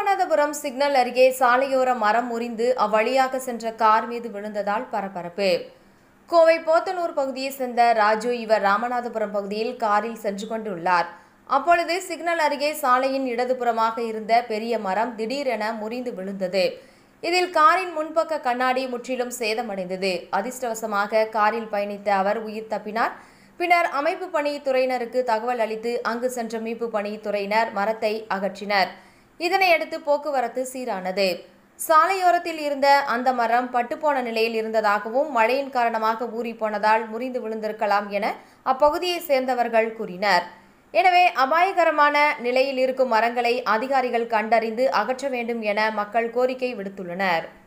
Ramanathapuram signal அருகே சாலையோர மரம் முறிந்து அவ்வழியாக சென்ற கார் மீது விழுந்ததால் பரபரப்பு கோவை போத்தனூர் பகுதியைச் சேர்ந்த ராஜு இவர் ராமநாதபுரம் பகுதியில் காரில் சென்று கொண்டுள்ளார் அப்பொழுது சிக்னல் அருகே சாலையின் இடதுபுறமாக இருந்த பெரிய மரம் திடீரென முறிந்து விழுந்தது இதில் காரின் முன்பக்க கண்ணாடி முற்றிலும் சேதமடைந்தது அதிர்ஷ்டவசமாக காரில் பயணித்த அவர் உயிர் தப்பினார் பின்னர் அமைப்பு பணி துறையினருக்கு தகவல் அளித்து அங்கு சென்ற மீட்பு பணி துறையினர் மரத்தை அகற்றினர் இதனையடுத்து போக்குவரத்து சீரானது சாலையோரத்தில் இருந்த அந்த மரம் பட்டுப்போன நிலையில் இருந்ததாகவும் மழையின் காரணமாக ஊறி போனதால் முறிந்து விழுந்திருக்கலாம் என அப்பகுதியைச் சேர்ந்தவர்கள் கூறினர் எனவே அபாயகரமான நிலையில் இருக்கும் மரங்களை அதிகாரிகள் கண்டறிந்து அகற்ற வேண்டும் என மக்கள் கோரிக்கை விடுத்துள்ளனர்